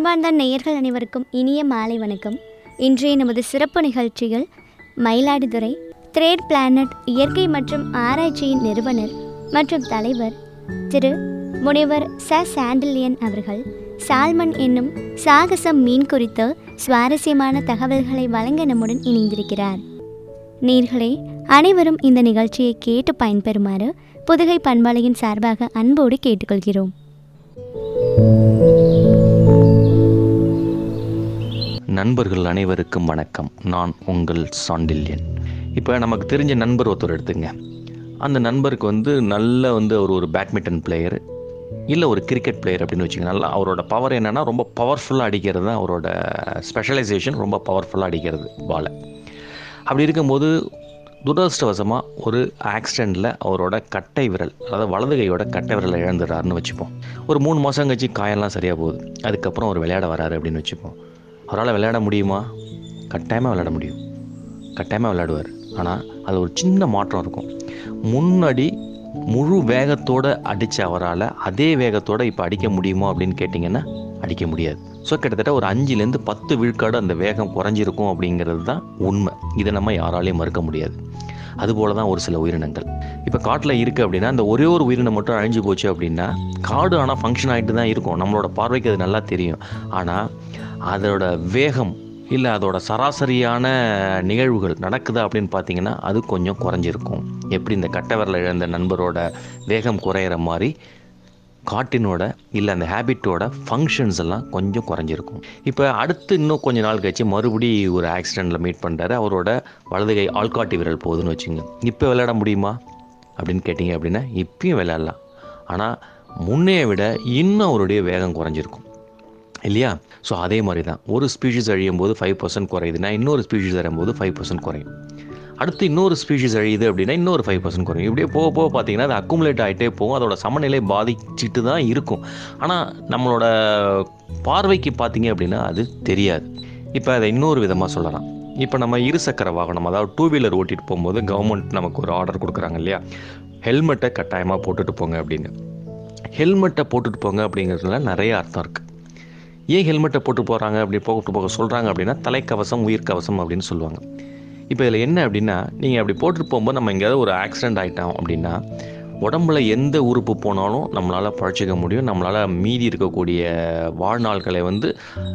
அன்பார்ந்த நேயர்கள் அனைவருக்கும் இனிய மாலை வணக்கம் இன்றைய நமது சிறப்பு நிகழ்ச்சியில் மயிலாடுதுறை த்ரேட் பிளானட் இயற்கை மற்றும் ஆராய்ச்சியின் நிறுவனர் மற்றும் தலைவர் திரு முனைவர் ச சாண்டில்யன் அவர்கள் சால்மன் என்னும் சாகசம் மீன் குறித்த சுவாரஸ்யமான தகவல்களை வழங்க நம்முடன் இணைந்திருக்கிறார் நேர்களே அனைவரும் இந்த நிகழ்ச்சியை கேட்டு பயன்பெறுமாறு புதுகை பண்பாளையின் சார்பாக அன்போடு கேட்டுக்கொள்கிறோம் நண்பர்கள் அனைவருக்கும் வணக்கம் நான் உங்கள் சாண்டில்யன் இப்போ நமக்கு தெரிஞ்ச நண்பர் ஒருத்தர் எடுத்துங்க அந்த நண்பருக்கு வந்து நல்ல வந்து அவர் ஒரு பேட்மிண்டன் பிளேயர் இல்லை ஒரு கிரிக்கெட் பிளேயர் அப்படின்னு வச்சுக்கோங்க நல்லா அவரோட பவர் என்னென்னா ரொம்ப பவர்ஃபுல்லாக அடிக்கிறது தான் அவரோட ஸ்பெஷலைசேஷன் ரொம்ப பவர்ஃபுல்லாக அடிக்கிறது பாலை அப்படி இருக்கும்போது துரதிருஷ்டவசமாக ஒரு ஆக்சிடெண்ட்டில் அவரோட கட்டை விரல் அதாவது வலது கையோட கட்டை விரலை இழந்துடுறாருன்னு வச்சுப்போம் ஒரு மூணு மாதம் கழிச்சு காயெல்லாம் சரியாக போகுது அதுக்கப்புறம் அவர் விளையாட வராரு அப்படின்னு வச்சுப்போம் அவரால் விளையாட முடியுமா கட்டாயமாக விளையாட முடியும் கட்டாயமாக விளையாடுவார் ஆனால் அது ஒரு சின்ன மாற்றம் இருக்கும் முன்னாடி முழு வேகத்தோடு அடித்த அவரால் அதே வேகத்தோடு இப்போ அடிக்க முடியுமா அப்படின்னு கேட்டிங்கன்னா அடிக்க முடியாது ஸோ கிட்டத்தட்ட ஒரு அஞ்சுலேருந்து பத்து விழுக்காடு அந்த வேகம் குறைஞ்சிருக்கும் அப்படிங்கிறது தான் உண்மை இதை நம்ம யாராலையும் மறுக்க முடியாது அதுபோல தான் ஒரு சில உயிரினங்கள் இப்போ காட்டில் இருக்குது அப்படின்னா அந்த ஒரே ஒரு உயிரினம் மட்டும் அழிஞ்சு போச்சு அப்படின்னா காடு ஆனால் ஃபங்க்ஷன் ஆகிட்டு தான் இருக்கும் நம்மளோட பார்வைக்கு அது நல்லா தெரியும் ஆனால் அதோட வேகம் இல்லை அதோட சராசரியான நிகழ்வுகள் நடக்குதா அப்படின்னு பார்த்தீங்கன்னா அது கொஞ்சம் குறைஞ்சிருக்கும் எப்படி இந்த கட்டவரில் இழந்த நண்பரோட வேகம் குறையிற மாதிரி காட்டினோட இல்லை அந்த ஹேபிட்டோட ஃபங்க்ஷன்ஸ் எல்லாம் கொஞ்சம் குறைஞ்சிருக்கும் இப்போ அடுத்து இன்னும் கொஞ்ச நாள் கழிச்சு மறுபடி ஒரு ஆக்சிடெண்ட்டில் மீட் பண்ணுறாரு அவரோட வலது கை ஆள்காட்டி விரல் போகுதுன்னு வச்சுங்க இப்போ விளையாட முடியுமா அப்படின்னு கேட்டிங்க அப்படின்னா இப்பயும் விளையாடலாம் ஆனால் முன்னைய விட இன்னும் அவருடைய வேகம் குறைஞ்சிருக்கும் இல்லையா ஸோ அதே மாதிரி தான் ஒரு ஸ்பீஷிஸ் அழியும் போது ஃபைவ் பர்சன்ட் குறையுதுன்னா இன்னொரு ஸ்பீஷிஸ் அழியும் போது ஃபைவ் பர்சன்ட் குறையும் அடுத்து இன்னொரு ஸ்பீஷிஸ் அழியுது அப்படின்னா இன்னொரு ஃபைவ் பர்சன்ட் குறையும் இப்படியே போக போக பார்த்தீங்கன்னா அது அக்குமுலேட் ஆகிட்டே போகும் அதோட சமநிலை பாதிச்சுட்டு தான் இருக்கும் ஆனால் நம்மளோட பார்வைக்கு பார்த்தீங்க அப்படின்னா அது தெரியாது இப்போ அதை இன்னொரு விதமாக சொல்லலாம் இப்போ நம்ம இருசக்கர வாகனம் அதாவது டூ வீலர் ஓட்டிகிட்டு போகும்போது கவர்மெண்ட் நமக்கு ஒரு ஆர்டர் கொடுக்குறாங்க இல்லையா ஹெல்மெட்டை கட்டாயமாக போட்டுட்டு போங்க அப்படின்னு ஹெல்மெட்டை போட்டுட்டு போங்க அப்படிங்கிறதுல நிறைய அர்த்தம் இருக்குது ஏன் ஹெல்மெட்டை போட்டு போகிறாங்க அப்படி போட்டு போக சொல்கிறாங்க அப்படின்னா தலைக்கவசம் உயிர்க்கவசம் அப்படின்னு சொல்லுவாங்க இப்போ இதில் என்ன அப்படின்னா நீங்கள் அப்படி போட்டுட்டு போகும்போது நம்ம எங்கேயாவது ஒரு ஆக்சிடெண்ட் ஆகிட்டோம் அப்படின்னா உடம்புல எந்த உறுப்பு போனாலும் நம்மளால் பழச்சிக்க முடியும் நம்மளால் மீதி இருக்கக்கூடிய வாழ்நாள்களை வந்து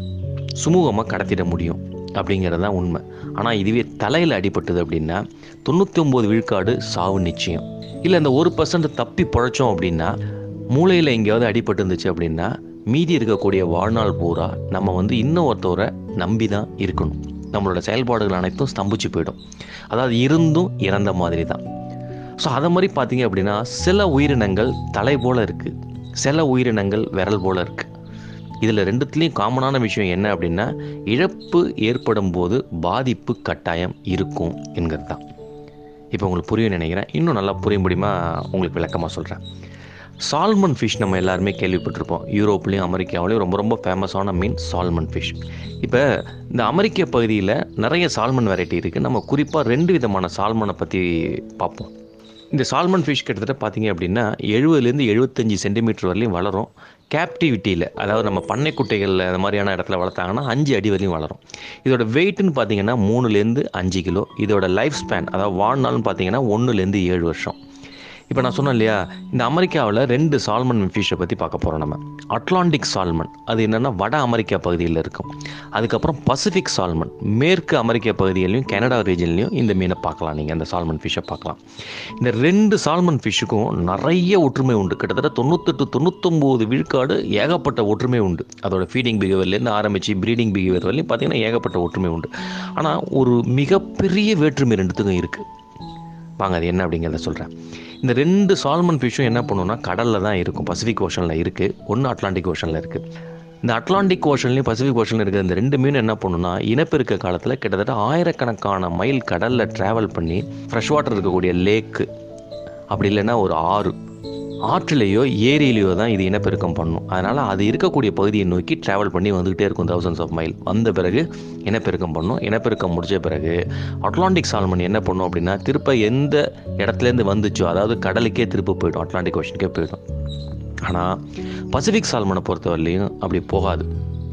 சுமூகமாக கடத்திட முடியும் அப்படிங்கிறது தான் உண்மை ஆனால் இதுவே தலையில் அடிபட்டது அப்படின்னா தொண்ணூற்றி ஒம்பது விழுக்காடு சாவு நிச்சயம் இல்லை இந்த ஒரு பர்சன்ட் தப்பி பழச்சோம் அப்படின்னா மூளையில் எங்கேயாவது அடிபட்டு இருந்துச்சு அப்படின்னா மீதி இருக்கக்கூடிய வாழ்நாள் பூரா நம்ம வந்து இன்னொருத்தவரை நம்பி தான் இருக்கணும் நம்மளோட செயல்பாடுகள் அனைத்தும் ஸ்தம்பிச்சு போயிடும் அதாவது இருந்தும் இறந்த மாதிரி தான் ஸோ அதை மாதிரி பார்த்தீங்க அப்படின்னா சில உயிரினங்கள் தலை போல் இருக்குது சில உயிரினங்கள் விரல் போல் இருக்குது இதில் ரெண்டுத்துலேயும் காமனான விஷயம் என்ன அப்படின்னா இழப்பு ஏற்படும் போது பாதிப்பு கட்டாயம் இருக்கும் என்கிறது தான் இப்போ உங்களுக்கு புரியும் நினைக்கிறேன் இன்னும் நல்லா புரிய முடியுமா உங்களுக்கு விளக்கமாக சொல்கிறேன் சால்மன் ஃபிஷ் நம்ம எல்லாருமே கேள்விப்பட்டிருப்போம் யூரோப்லேயும் அமெரிக்காவிலையும் ரொம்ப ரொம்ப ஃபேமஸான மீன் சால்மன் ஃபிஷ் இப்போ இந்த அமெரிக்க பகுதியில் நிறைய சால்மன் வெரைட்டி இருக்குது நம்ம குறிப்பாக ரெண்டு விதமான சால்மனை பற்றி பார்ப்போம் இந்த சால்மன் ஃபிஷ் கிட்டத்தட்ட பார்த்தீங்க அப்படின்னா எழுபதுலேருந்து எழுபத்தஞ்சி சென்டிமீட்டர் வரலையும் வளரும் கேப்டிவிட்டியில் அதாவது நம்ம பண்ணைக்குட்டைகள் அந்த மாதிரியான இடத்துல வளர்த்தாங்கன்னா அஞ்சு அடி வரையும் வளரும் இதோட வெயிட்னு பார்த்தீங்கன்னா மூணுலேருந்து அஞ்சு கிலோ இதோட லைஃப் ஸ்பேன் அதாவது வாழ்நாள்னு பார்த்தீங்கன்னா ஒன்றுலேருந்து ஏழு வருஷம் இப்போ நான் சொன்னேன் இல்லையா இந்த அமெரிக்காவில் ரெண்டு சால்மன் ஃபிஷ்ஷை பற்றி பார்க்க போகிறோம் நம்ம அட்லாண்டிக் சால்மன் அது என்னென்னா வட அமெரிக்கா பகுதியில் இருக்கும் அதுக்கப்புறம் பசிபிக் சால்மன் மேற்கு அமெரிக்கா பகுதியிலையும் கனடா ரீஜன்லையும் இந்த மீனை பார்க்கலாம் நீங்கள் அந்த சால்மன் ஃபிஷ்ஷை பார்க்கலாம் இந்த ரெண்டு சால்மன் ஃபிஷ்ஷுக்கும் நிறைய ஒற்றுமை உண்டு கிட்டத்தட்ட தொண்ணூத்தெட்டு தொண்ணூத்தொம்போது விழுக்காடு ஏகப்பட்ட ஒற்றுமை உண்டு அதோட ஃபீடிங் பிஹேவியர்லேருந்து ஆரம்பித்து ப்ரீடிங் பிஹேவியர் வரலையும் பார்த்தீங்கன்னா ஏகப்பட்ட ஒற்றுமை உண்டு ஆனால் ஒரு மிகப்பெரிய வேற்றுமை ரெண்டுத்துக்கும் இருக்குது வாங்க அது என்ன அப்படிங்கிறத சொல்கிறேன் இந்த ரெண்டு சால்மன் ஃபிஷ்ஷும் என்ன பண்ணுன்னா கடலில் தான் இருக்கும் பசிபிக் ஓஷனில் இருக்குது ஒன்று அட்லாண்டிக் ஓஷனில் இருக்குது இந்த அட்லாண்டிக் ஓஷன்லேயும் பசிபிக் ஓஷன்லையும் இருக்கிற இந்த ரெண்டு மீன் என்ன பண்ணுன்னா இனப்பெருக்க காலத்தில் கிட்டத்தட்ட ஆயிரக்கணக்கான மைல் கடலில் ட்ராவல் பண்ணி ஃப்ரெஷ் வாட்டர் இருக்கக்கூடிய லேக்கு அப்படி இல்லைன்னா ஒரு ஆறு ஆற்றிலேயோ ஏரியிலையோ தான் இது இனப்பெருக்கம் பண்ணும் அதனால் அது இருக்கக்கூடிய பகுதியை நோக்கி ட்ராவல் பண்ணி வந்துக்கிட்டே இருக்கும் தௌசண்ட்ஸ் ஆஃப் மைல் வந்த பிறகு இனப்பெருக்கம் பண்ணும் இனப்பெருக்கம் முடிச்ச பிறகு அட்லாண்டிக் சால்மன் என்ன பண்ணும் அப்படின்னா திருப்ப எந்த இடத்துலேருந்து வந்துச்சோ அதாவது கடலுக்கே திருப்ப போயிடும் அட்லாண்டிக் ஓஷனுக்கே போயிடும் ஆனால் பசிபிக் சால்மனை பொறுத்தவரையிலையும் அப்படி போகாது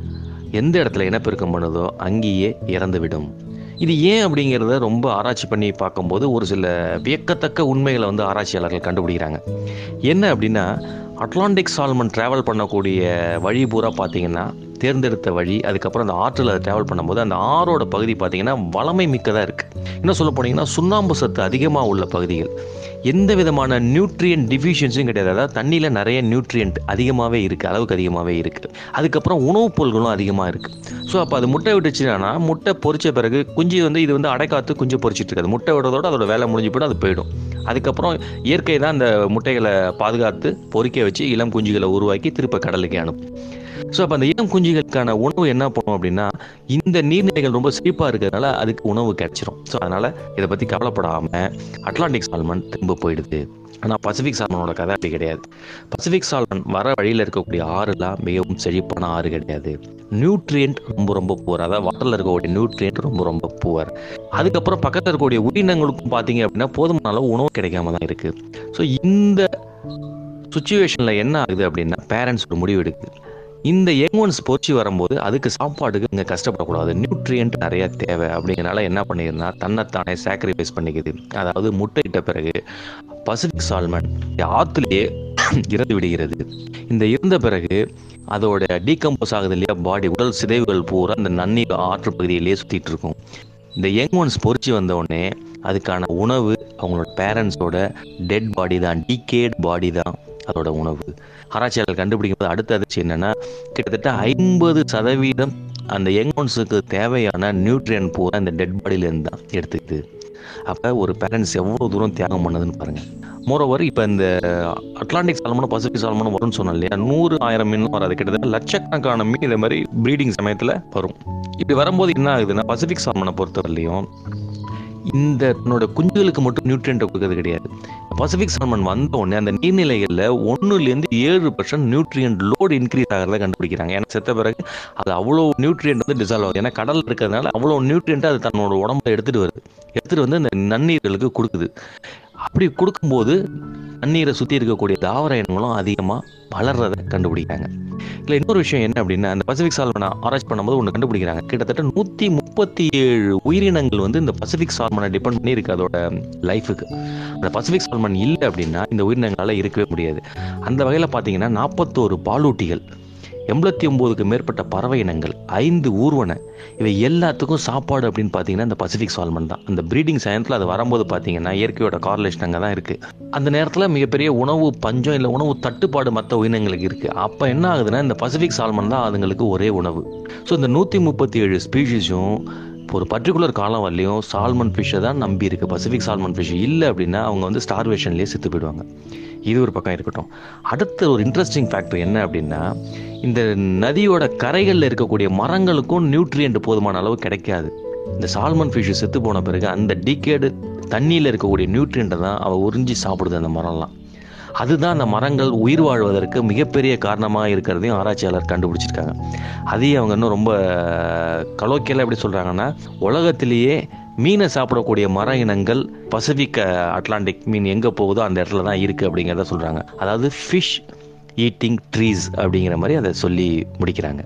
எந்த இடத்துல இனப்பெருக்கம் பண்ணுதோ அங்கேயே இறந்துவிடும் இது ஏன் அப்படிங்கிறத ரொம்ப ஆராய்ச்சி பண்ணி பார்க்கும்போது ஒரு சில வியக்கத்தக்க உண்மைகளை வந்து ஆராய்ச்சியாளர்கள் கண்டுபிடிக்கிறாங்க என்ன அப்படின்னா அட்லாண்டிக் சால்மன் ட்ராவல் பண்ணக்கூடிய வழி பூரா பார்த்தீங்கன்னா தேர்ந்தெடுத்த வழி அதுக்கப்புறம் அந்த ஆற்றில் அதை ட்ராவல் பண்ணும்போது அந்த ஆறோட பகுதி பார்த்தீங்கன்னா வளமை மிக்கதாக இருக்குது இன்னும் சொல்ல போனீங்கன்னா சுண்ணாம்பு சத்து அதிகமாக உள்ள பகுதிகள் எந்த விதமான நியூட்ரியன்ட் டிஃபிஷியன்ஸும் கிடையாது அதாவது தண்ணியில் நிறைய நியூட்ரியன்ட் அதிகமாகவே இருக்குது அளவுக்கு அதிகமாகவே இருக்குது அதுக்கப்புறம் உணவுப் பொருட்களும் அதிகமாக இருக்குது ஸோ அப்போ அது முட்டை விட்டுச்சுன்னா முட்டை பொரிச்ச பிறகு குஞ்சு வந்து இது வந்து அடைக்காத்து குஞ்சு பொரிச்சிட்டு இருக்காது முட்டை விடுறதோட அதோட வேலை முடிஞ்சு போய்டும் அது போயிடும் அதுக்கப்புறம் இயற்கை தான் அந்த முட்டைகளை பாதுகாத்து பொறிக்க வச்சு இளம் குஞ்சுகளை உருவாக்கி திருப்ப கடலுக்கு அனுப்பும் ஸோ அப்போ அந்த இளம் குஞ்சுகளுக்கான உணவு என்ன பண்ணும் அப்படின்னா இந்த நீர்நிலைகள் ரொம்ப செழிப்பாக இருக்கிறதுனால அதுக்கு உணவு கிடைச்சிரும் ஸோ அதனால் இதை பற்றி கவலைப்படாமல் அட்லாண்டிக் சால்மன் திரும்ப போயிடுது ஆனால் பசிபிக் சால்மனோட கதை அப்படி கிடையாது பசிபிக் சால்மன் வர வழியில் இருக்கக்கூடிய ஆறுலாம் மிகவும் செழிப்பான ஆறு கிடையாது நியூட்ரியன்ட் ரொம்ப ரொம்ப புவர் அதாவது வாட்டரில் இருக்கக்கூடிய நியூட்ரியன்ட் ரொம்ப ரொம்ப புவர் அதுக்கப்புறம் பக்கத்தில் இருக்கக்கூடிய உயிரினங்களுக்கும் பார்த்தீங்க அப்படின்னா போதுமான அளவு உணவு கிடைக்காம தான் இருக்குது ஸோ இந்த சுச்சுவேஷனில் என்ன ஆகுது அப்படின்னா பேரண்ட்ஸ் ஒரு முடிவு எடுக்குது இந்த யங் ஒன்ஸ் பொறிச்சு வரும்போது அதுக்கு சாப்பாடுக்கு இங்கே கஷ்டப்படக்கூடாது நியூட்ரியன்ட் நிறைய தேவை அப்படிங்கிறனால என்ன பண்ணிருந்தா தன்னைத்தானே சாக்ரிஃபைஸ் பண்ணிக்குது அதாவது முட்டையிட்ட பிறகு பசிபிக் சால்மன் ஆற்றுலேயே இறந்து விடுகிறது இந்த இறந்த பிறகு அதோட டீகம்போஸ் ஆகுது இல்லையா பாடி உடல் சிதைவுகள் பூரா அந்த நன்னீர் ஆற்று பகுதியிலேயே சுற்றிட்டு இருக்கும் இந்த யங் ஒன்ஸ் பொறிச்சு வந்த உடனே அதுக்கான உணவு அவங்களோட பேரண்ட்ஸோட டெட் பாடி தான் டீகேட் பாடி தான் அதோட உணவு ஆராய்ச்சியாளர்கள் கண்டுபிடிக்கும் போது அடுத்த அதிர்ச்சி என்னன்னா கிட்டத்தட்ட ஐம்பது சதவீதம் அந்த யங் ஒன்ஸுக்கு தேவையான நியூட்ரியன் பூரா இந்த டெட் பாடியிலேருந்து தான் எடுத்துக்குது அப்போ ஒரு பேரண்ட்ஸ் எவ்வளோ தூரம் தியாகம் பண்ணதுன்னு பாருங்கள் மோரோவர் இப்போ இந்த அட்லாண்டிக் சால்மனும் பசிபிக் சால்மனும் வரும்னு சொன்னோம் இல்லையா நூறு ஆயிரம் மீனும் வராது கிட்டத்தட்ட லட்சக்கணக்கான மீன் இதே மாதிரி ப்ரீடிங் சமயத்தில் வரும் இப்படி வரும்போது என்ன ஆகுதுன்னா பசிபிக் சால்மனை பொறுத்தவரையிலையும் இந்த தன்னோட குஞ்சுகளுக்கு மட்டும் நியூட்ரியன்ட்டை கொடுக்கறது கிடையாது பசிபிக் சால்மன் வந்த உடனே அந்த நீர்நிலைகளில் ஒன்றுலேருந்து ஏழு பர்சன்ட் நியூட்ரியன்ட் லோடு இன்க்ரீஸ் ஆகிறத கண்டுபிடிக்கிறாங்க ஏன்னா செத்த பிறகு அது அவ்வளோ நியூட்ரியன்ட் வந்து டிசால்வ் ஆகுது ஏன்னா கடல் இருக்கிறதுனால அவ்வளோ நியூட்ரியன்ட்டை அது தன்னோட உடம்புல எடுத்துகிட்டு வருது எடுத்துகிட்டு வந்து இந்த நன்னீர்களுக்கு கொடுக்குது அப்படி கொடுக்கும்போது தண்ணீரை சுற்றி இருக்கக்கூடிய தாவர இனங்களும் அதிகமாக வளர்றதை கண்டுபிடிக்கிறாங்க இல்லை இன்னொரு விஷயம் என்ன அப்படின்னா அந்த பசிபிக் சால்மனை ஆராய்ச்சி பண்ணும்போது ஒன்று கண்டுபிடிக்கிறாங்க கிட்டத்தட்ட நூற்றி முப்பத்தி ஏழு உயிரினங்கள் வந்து இந்த பசிபிக் சால்மனை டிபெண்ட் பண்ணி இருக்கு அதோட லைஃபுக்கு அந்த பசிபிக் சால்மன் இல்லை அப்படின்னா இந்த உயிரினங்களால் இருக்கவே முடியாது அந்த வகையில் பார்த்தீங்கன்னா நாற்பத்தோரு பாலூட்டிகள் எண்பத்தி ஒம்போதுக்கு மேற்பட்ட பறவை இனங்கள் ஐந்து ஊர்வன இவை எல்லாத்துக்கும் சாப்பாடு அப்படின்னு பார்த்தீங்கன்னா இந்த பசிபிக் சால்மன் தான் அந்த ப்ரீடிங் சயன்ஸில் அது வரும்போது பார்த்தீங்கன்னா இயற்கையோட கார்லேஷன் அங்கே தான் இருக்குது அந்த நேரத்தில் மிகப்பெரிய உணவு பஞ்சம் இல்லை உணவு தட்டுப்பாடு மற்ற உயிரினங்களுக்கு இருக்குது அப்போ என்ன ஆகுதுன்னா இந்த பசிபிக் சால்மன் தான் அதுங்களுக்கு ஒரே உணவு ஸோ இந்த நூற்றி முப்பத்தி ஏழு ஸ்பீஷிஸும் இப்போ ஒரு பர்டிகுலர் காலம் வரலையும் சால்மன் ஃபிஷ்ஷை தான் நம்பி இருக்கு பசிபிக் சால்மன் ஃபிஷ் இல்லை அப்படின்னா அவங்க வந்து ஸ்டார்வேஷன்லேயே செத்து போயிடுவாங்க இது ஒரு பக்கம் இருக்கட்டும் அடுத்த ஒரு இன்ட்ரெஸ்டிங் ஃபேக்டர் என்ன அப்படின்னா இந்த நதியோட கரைகளில் இருக்கக்கூடிய மரங்களுக்கும் நியூட்ரியன்ட் போதுமான அளவு கிடைக்காது இந்த சால்மன் ஃபிஷ் செத்து போன பிறகு அந்த டிகேடு தண்ணியில் இருக்கக்கூடிய நியூட்ரியண்ட்டை தான் அவள் உறிஞ்சி சாப்பிடுது அந்த மரம்லாம் அதுதான் அந்த மரங்கள் உயிர் வாழ்வதற்கு மிகப்பெரிய காரணமாக இருக்கிறதையும் ஆராய்ச்சியாளர் கண்டுபிடிச்சிருக்காங்க அதையும் அவங்க இன்னும் ரொம்ப கலோக்கியெல்லாம் எப்படி சொல்கிறாங்கன்னா உலகத்திலேயே மீனை சாப்பிடக்கூடிய மர இனங்கள் பசிபிக் அட்லாண்டிக் மீன் எங்கே போகுதோ அந்த இடத்துல தான் இருக்குது அப்படிங்கிறத சொல்கிறாங்க அதாவது ஃபிஷ் ஈட்டிங் ட்ரீஸ் அப்படிங்கிற மாதிரி அதை சொல்லி முடிக்கிறாங்க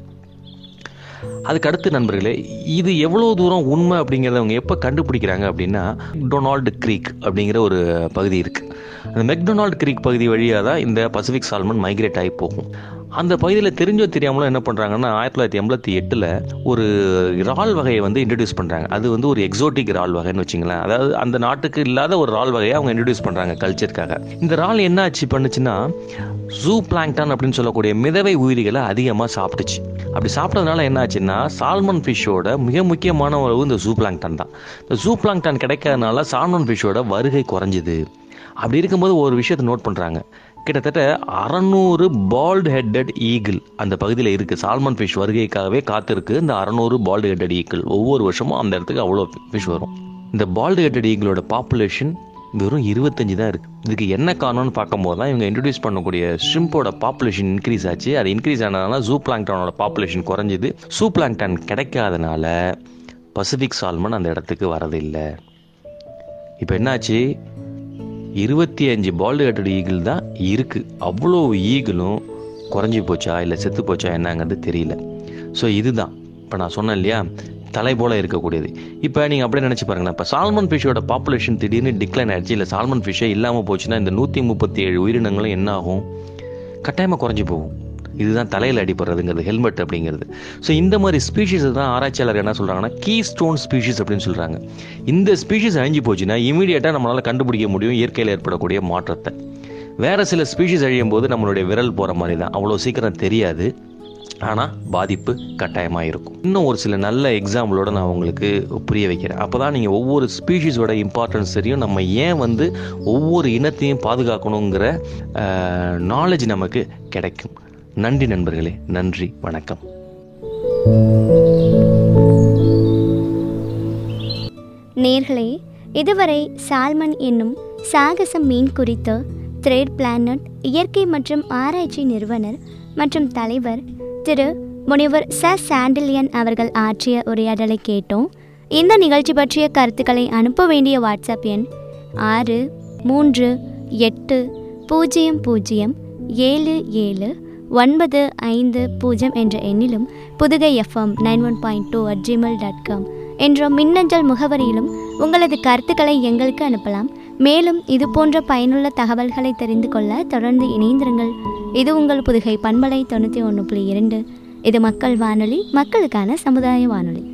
அதுக்கு அடுத்து நண்பர்களே இது எவ்வளோ தூரம் உண்மை அப்படிங்கிறத அவங்க எப்போ கண்டுபிடிக்கிறாங்க அப்படின்னா டொனால்டு க்ரீக் அப்படிங்கிற ஒரு பகுதி இருக்குது அந்த மெக்டொனால்டு க்ரீக் பகுதி வழியாக தான் இந்த பசிபிக் சால்மன் மைக்ரேட் ஆகி போகும் அந்த பகுதியில் தெரிஞ்சோ தெரியாமலும் என்ன பண்ணுறாங்கன்னா ஆயிரத்தி தொள்ளாயிரத்தி எண்பத்தி எட்டில் ஒரு இறால் வகையை வந்து இன்ட்ரடியூஸ் பண்ணுறாங்க அது வந்து ஒரு எக்ஸோட்டிக் இறால் வகைன்னு வச்சுங்களேன் அதாவது அந்த நாட்டுக்கு இல்லாத ஒரு இறால் வகையை அவங்க இன்ட்ரடியூஸ் பண்ணுறாங்க கல்ச்சருக்காக இந்த இறால் என்ன ஆச்சு பண்ணுச்சுன்னா ஜூ பிளாங்டான் அப்படின்னு சொல்லக்கூடிய மிதவை உயிரிகளை அதிகமாக சாப்பிட்டுச்சு அப்படி சாப்பிட்டதுனால என்ன ஆச்சுன்னா சால்மன் ஃபிஷ்ஷோட மிக முக்கியமான உணவு இந்த ஜூ பிளாங்டான் தான் இந்த ஜூ பிளாங்டான் கிடைக்காதனால சால்மன் ஃபிஷ்ஷோட வருகை குறைஞ்சிது அப்படி இருக்கும்போது ஒரு விஷயத்தை நோட் பண்ணுறாங்க கிட்டத்தட்ட அறநூறு பால்டு ஹெட்டட் ஈகிள் அந்த பகுதியில் இருக்குது சால்மன் ஃபிஷ் வருகைக்காகவே காத்திருக்கு இந்த அறநூறு பால்டு ஹெட்டட் ஈகிள் ஒவ்வொரு வருஷமும் அந்த இடத்துக்கு அவ்வளோ ஃபிஷ் வரும் இந்த பால்டு ஹெட்டட் ஈகிளோட பாப்புலேஷன் வெறும் இருபத்தஞ்சு தான் இருக்குது இதுக்கு என்ன காரணம்னு பார்க்கும்போது தான் இவங்க இன்ட்ரடியூஸ் பண்ணக்கூடிய ஷிம்போட பாப்புலேஷன் இன்க்ரீஸ் ஆச்சு அது இன்க்ரீஸ் ஆனதுனால ஜூ பிளாங்டானோட பாப்புலேஷன் குறைஞ்சிது ஜூ பிளாங்டான் கிடைக்காதனால பசிபிக் சால்மன் அந்த இடத்துக்கு வரதில்லை இப்போ என்னாச்சு இருபத்தி அஞ்சு பால்டு கட்டட் ஈகிள் தான் இருக்குது அவ்வளோ ஈகிளும் குறைஞ்சி போச்சா இல்லை செத்து போச்சா என்னங்கிறது தெரியல ஸோ இதுதான் இப்போ நான் சொன்னேன் இல்லையா தலை போல இருக்கக்கூடியது இப்போ நீங்கள் அப்படியே நினச்சி பாருங்களேன் இப்போ சால்மன் ஃபிஷ்ஷோட பாப்புலேஷன் திடீர்னு டிக்ளைன் ஆயிடுச்சு இல்லை சால்மன் ஃபிஷ்ஷே இல்லாமல் போச்சுன்னா இந்த நூற்றி முப்பத்தி ஏழு உயிரினங்களும் என்ன ஆகும் கட்டாயமாக குறைஞ்சி போகும் இதுதான் தலையில் அடிப்படுறதுங்கிறது ஹெல்மெட் அப்படிங்கிறது ஸோ இந்த மாதிரி ஸ்பீஷீஸ் தான் ஆராய்ச்சியாளர் என்ன சொல்கிறாங்கன்னா கீ ஸ்டோன் ஸ்பீஷீஸ் அப்படின்னு சொல்கிறாங்க இந்த ஸ்பீஷீஸ் அழிஞ்சு போச்சுன்னா இமீடியட்டாக நம்மளால் கண்டுபிடிக்க முடியும் இயற்கையில் ஏற்படக்கூடிய மாற்றத்தை வேறு சில ஸ்பீஷீஸ் அழியும் போது நம்மளுடைய விரல் போகிற மாதிரி தான் அவ்வளோ சீக்கிரம் தெரியாது ஆனால் பாதிப்பு கட்டாயமாக இருக்கும் இன்னும் ஒரு சில நல்ல எக்ஸாம்பிளோட நான் உங்களுக்கு புரிய வைக்கிறேன் அப்போ தான் நீங்கள் ஒவ்வொரு ஸ்பீஷீஸோட இம்பார்ட்டன்ஸ் தெரியும் நம்ம ஏன் வந்து ஒவ்வொரு இனத்தையும் பாதுகாக்கணுங்கிற நாலேஜ் நமக்கு கிடைக்கும் நன்றி நண்பர்களே நன்றி வணக்கம் நேர்களே இதுவரை சால்மன் என்னும் சாகச மீன் குறித்த த்ரெட் பிளானட் இயற்கை மற்றும் ஆராய்ச்சி நிறுவனர் மற்றும் தலைவர் திரு முனிவர் ச சாண்டிலியன் அவர்கள் ஆற்றிய உரையாடலை கேட்டோம் இந்த நிகழ்ச்சி பற்றிய கருத்துக்களை அனுப்ப வேண்டிய வாட்ஸ்அப் எண் ஆறு மூன்று எட்டு பூஜ்ஜியம் பூஜ்ஜியம் ஏழு ஏழு ஒன்பது ஐந்து பூஜ்ஜியம் என்ற எண்ணிலும் Pudugai FM nine one point two at Gmail dot com என்ற மின்னஞ்சல் முகவரியிலும் உங்களது கருத்துக்களை எங்களுக்கு அனுப்பலாம் மேலும் இது போன்ற பயனுள்ள தகவல்களை தெரிந்து கொள்ள தொடர்ந்து இணைந்திருங்கள் இது உங்கள் புதுகை பண்பலை தொண்ணூற்றி ஒன்று புள்ளி இரண்டு இது மக்கள் வானொலி மக்களுக்கான சமுதாய வானொலி